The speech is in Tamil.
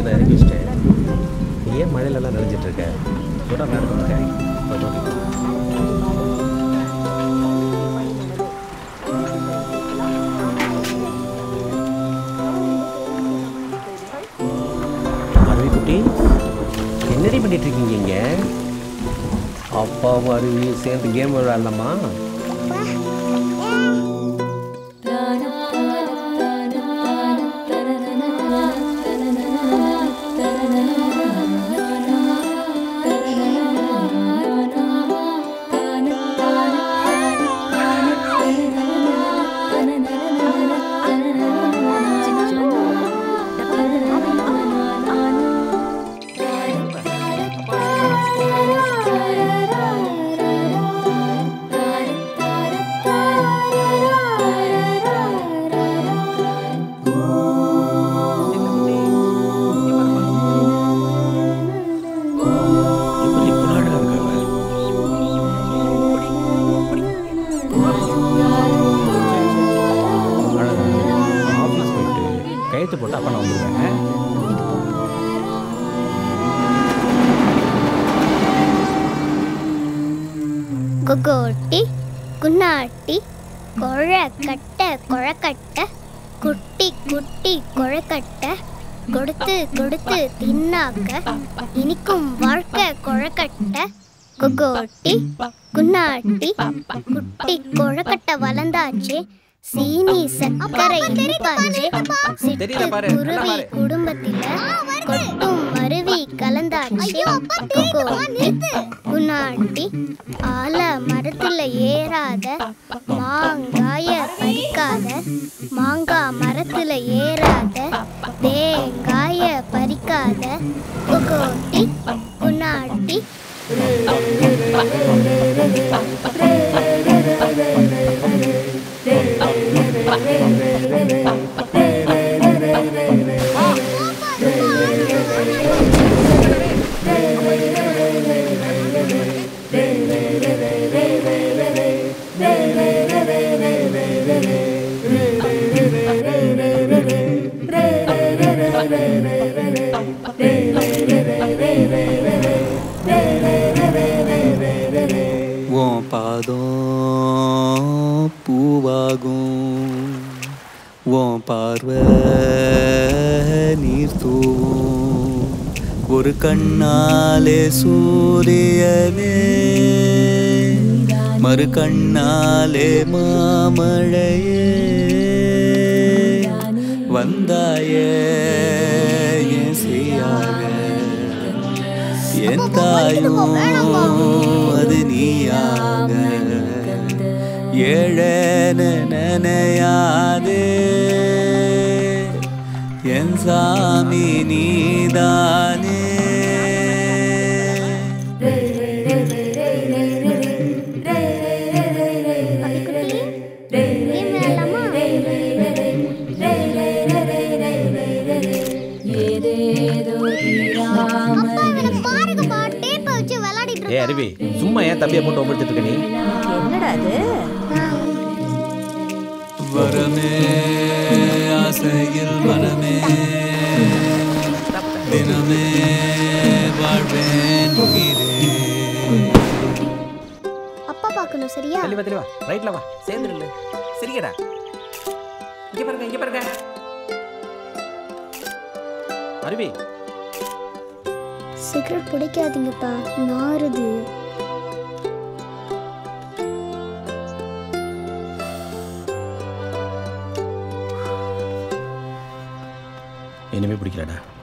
தான் இறக்கி வச்சிட்டேன் நீ ஏன் மழையிலலாம் நனைஞ்சிட்டு இருக்க சொல்கிறா நடக்க மாட்டேன் அருவி குட்டி என்னடி பண்ணிட்டு இருக்கீங்க இங்க அப்பாவும் அருவி சேர்ந்து கேம் விளையாடலாமா இப்படி இப்படி அழகா இருக்காங்க ஆஃபீஸ் போயிட்டு கையெழுத்து போட்டு அப்பா நான் வந்துடுவேன் கொகோட்டி குன்னாட்டி கொழக்கட்ட கொழக்கட்ட குட்டி குட்டி கொழக்கட்ட கொடுத்து கொடுத்து தின்னாக்க இனிக்கும் வாழ்க்கை கொழக்கட்ட கொகோட்டி குன்னாட்டி குட்டி கொழக்கட்ட வளர்ந்தாச்சு சீனி சர்க்கரை இனிப்பாச்சு தெரியல பாரு, நல்லா குருவி பாரு. குடும்பத்தில கொட்டும் அருவி கலந்தாச்சு கொகோட்டி குன்னாட்டி ஆல மரத்துல ஏறாத மாங்காய பறிக்காத மாங்காய் மரத்துல ஏறாத தேங்காய பறிக்காத கொகோட்டி குன்னாட்டி உன் பாதம் பூவாகும் உன் பார்வை நீர் தூவும் ஒரு கண்ணாலே சூரியனே மறு கண்ணாலே மாமழையே வந்தாயே என் செய்யாக என் தாயும் அது நீயாக ஏழன நினையாதே என் சாமி நீதானே பாருங்கப்பா டேப்பை வச்சு விளையாடிட்டு ஏ அருவி சும்மா ஏன் தம்பியை போட்டு ஒப்படுத்திட்டு இருக்க நீ என்னடா அது வரமே ஆசையில் மனமே தினமே வாழ்வேன் உயிரே அப்பா பார்க்கணும் சரியா தெளிவா தெளிவா ரைட்ல வா சேர்ந்து நில்லு சிரிக்கடா இங்க பாருங்க இங்க பாருங்க அருவி சிகரெட் பிடிக்காதீங்கப்பா நாறுது இனிமே பிடிக்கலடா